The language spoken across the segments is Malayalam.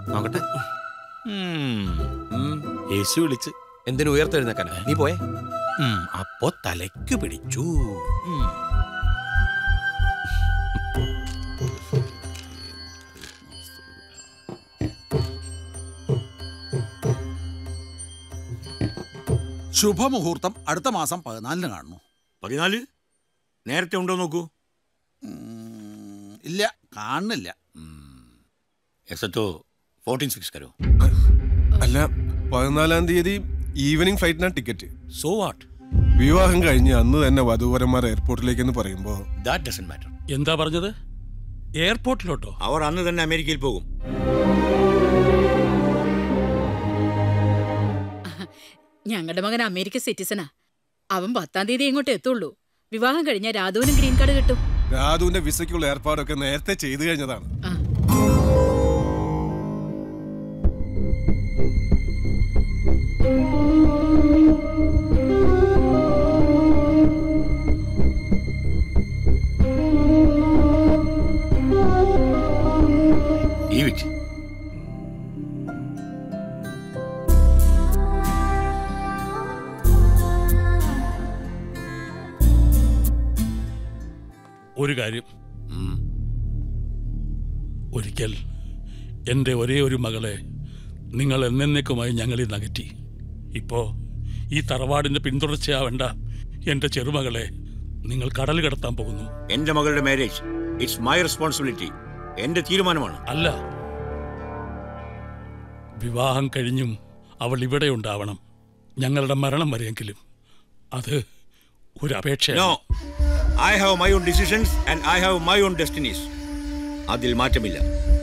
നോക്കട്ടെ ഉം. യേശു വിളിച്ച് എന്തിനു ഉയർത്തെഴുന്നേക്കാനാ നീ പോയേ ഉം, അപ്പോ തലയ്ക്ക് പിടിച്ചു ഉം. ശുഭമുഹൂർത്തം അടുത്ത മാസം പതിനാലിന് കാണുന്നു പതിനാല് നേരത്തെ ഉണ്ടോ നോക്കൂ ഉം, ഇല്ല കാണുന്നില്ല എക്സറ്റോ ഫോർട്ടീൻ സിക്സ് കരോ അല്ല പതിനാലാം തീയതി ഈവനിങ് ഫ്ലൈറ്റിനാണ് ടിക്കറ്റ് സോ വാട്ട് വിവാഹം കഴിഞ്ഞ് അന്ന് തന്നെ വധൂവരന്മാർ എയർപോർട്ടിലേക്കെന്ന് പറയുമ്പോൾ ദാറ്റ് ഡസൻ മാറ്റർ എന്താ പറഞ്ഞത് എയർപോർട്ടിലോട്ടോ അവർ അന്ന് തന്നെ അമേരിക്കയിൽ പോകും ഞങ്ങളുടെ മകൻ അമേരിക്ക സിറ്റിസനാ അവൻ പത്താം തീയതി ഇങ്ങോട്ട് എത്തുള്ളൂ വിവാഹം കഴിഞ്ഞാൽ രാധുവിനും ഗ്രീൻ കാർഡ് കിട്ടും രാധുവിന്റെ വിസയ്ക്കുള്ള ഏർപ്പാടൊക്കെ നേരത്തെ ചെയ്തു കഴിഞ്ഞതാണ് ആ. ഈ വിറ്റ് ഒരു കാര്യം ഒരിക്കൽ എൻ്റെ ഒരേ ഒരു മകളെ നിങ്ങൾ എന്നേക്കുമായി ഞങ്ങളിൽ നിന്ന് അകറ്റി ഇപ്പോ ഈ തറവാടിന്റെ പിന്തുടർച്ചയാവേണ്ട എൻ്റെ ചെറുമകളെ നിങ്ങൾ കടൽ കടത്താൻ പോകുന്നു എന്റെ മകളുടെ മാരേജ് ഇറ്റ്സ് മൈ റെസ്പോൺസിബിലിറ്റി എന്റെ തീരുമാനമാണ് അല്ല വിവാഹം കഴിഞ്ഞും അവൾ ഇവിടെ ഉണ്ടാവണം ഞങ്ങളുടെ മരണം വരെയെങ്കിലും അത് ഒരു അപേക്ഷയാണ് no I have my own decisions and I have my own destinies അതിൽ മാറ്റമില്ല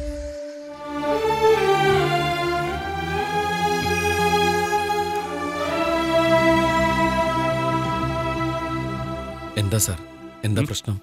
എന്താ സാർ എന്താ പ്രശ്നം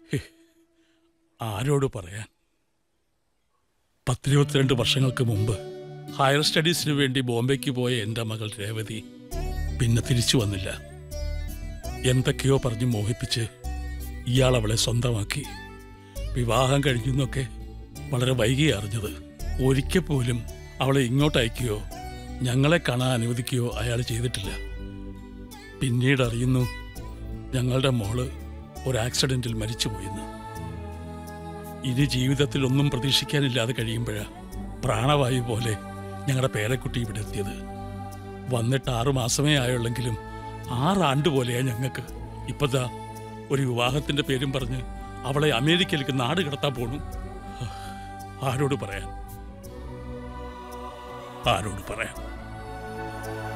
ആരോട് പറയാൻ പത്തിരുപത്തിരണ്ട് വർഷങ്ങൾക്ക് മുമ്പ് ഹയർ സ്റ്റഡീസിന് വേണ്ടി ബോംബെക്ക് പോയ എൻ്റെ മകൾ രേവതി പിന്നെ തിരിച്ചു വന്നില്ല എന്തൊക്കെയോ പറഞ്ഞ് മോഹിപ്പിച്ച് ഇയാൾ അവളെ സ്വന്തമാക്കി വിവാഹം കഴിഞ്ഞെന്നൊക്കെ വളരെ വൈകി അറിഞ്ഞത് ഒരിക്കൽ പോലും അവളെ ഇങ്ങോട്ട് അയക്കുകയോ ഞങ്ങളെ കാണാൻ അനുവദിക്കുകയോ അയാൾ ചെയ്തിട്ടില്ല പിന്നീട് അറിയുന്നു ഞങ്ങളുടെ മോള് ഒരു ആക്സിഡന്റിൽ മരിച്ചുപോയെന്ന് ഇനി ജീവിതത്തിൽ ഒന്നും പ്രതീക്ഷിക്കാനില്ലാതെ കഴിയുമ്പോഴാ പ്രാണവായു പോലെ ഞങ്ങളുടെ പേരക്കുട്ടി ഇവിടെ എത്തിയത് വന്നിട്ട് ആറു മാസമേ ആയുള്ളെങ്കിലും ആറാണ്ട് പോലെയാ ഞങ്ങൾക്ക് ഇപ്പതാ ഒരു വിവാഹത്തിന്റെ പേരും പറഞ്ഞ് അവളെ അമേരിക്കയിലേക്ക് നാട് കടത്താൻ പോണു ആരോട് പറയാൻ ആരോട് പറയാൻ